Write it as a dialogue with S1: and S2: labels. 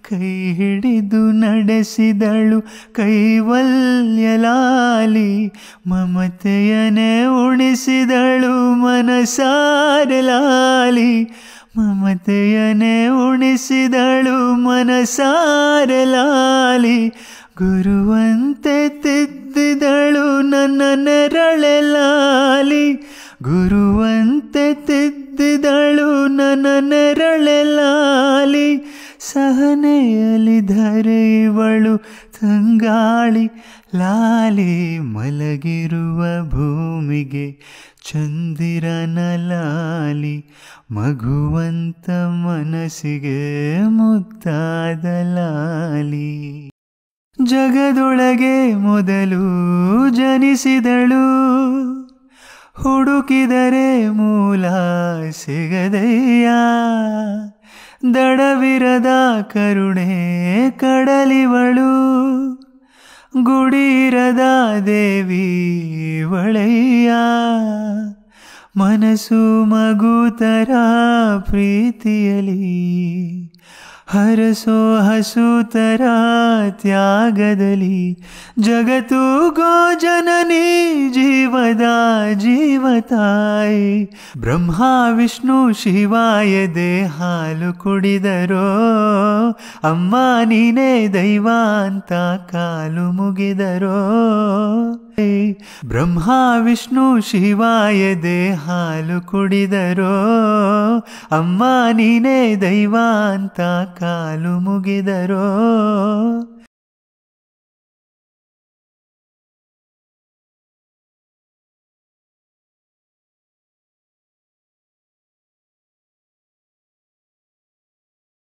S1: ಕೈ ಹಿಡಿದು ನಡೆಸಿದಳು ಕೈವಲ್ಯಲಾಲಿ ಮಮತೆಯನೇ ಉಣಿಸಿದಳು ಮನಸಾರಲಾಲಿ ಮಮತೆಯನೇ ಉಣಿಸಿದಳು ಮನಸಾರಲಾಲಿ ಗುರುವಂತೆ ತಿದ್ದಿದಳು ನನ್ನ ನೆರಳೆಲಾಲಿ ಗುರುವಂತೆ ತಿದ್ದಿದಳು ನನ್ನ ನೆರಳೆಲಾಲಿ ಸಹನೆಯಲ್ಲಿ ಧರೆಯುವಳು ತಂಗಾಳಿ ಲಾಲಿ ಮಲಗಿರುವ ಭೂಮಿಗೆ ಚಂದಿರನ ಲಾಲಿ ಮಗುವಂತ ಮನಸ್ಸಿಗೆ ಮುತ್ತಾದ ಲಾಲಿ ಜಗದೊಳಗೆ ಮೊದಲು ಜನಿಸಿದಳು ಹುಡುಕಿದರೆ ಮೂಲ ಸಿಗದಯ್ಯ ದಡವಿರದ ಕರುಣೆ ಕಡಲಿವಳು ಗುಡಿರದ ದೇವಿ ಒಳೆಯ ಮನಸ್ಸು ಮಗುತರ ಪ್ರೀತಿಯಲಿ ಹರಸೋ ಹಸುತರ ತ್ಯಾಗದಲ್ಲಿ ಜಗತ್ತು ಗೋ ಜನನಿ ಜೀವದ ಜೀವತಾಯಿ ಬ್ರಹ್ಮ ವಿಷ್ಣು ಶಿವಾಯದೆ ಹಾಲು ಕುಡಿದರೋ ಅಮ್ಮ ನೀನೇ ದೈವ ಅಂತ ಕಾಲು ಮುಗಿದರೋ ಬ್ರಹ್ಮ ವಿಷ್ಣು ಶಿವಾಯದೆ ಹಾಲು ಕುಡಿದರೋ ಅಮ್ಮ ನೀನೇ ದೈವ ಅಂತ ಕಾಲು ಮುಗಿದರೋ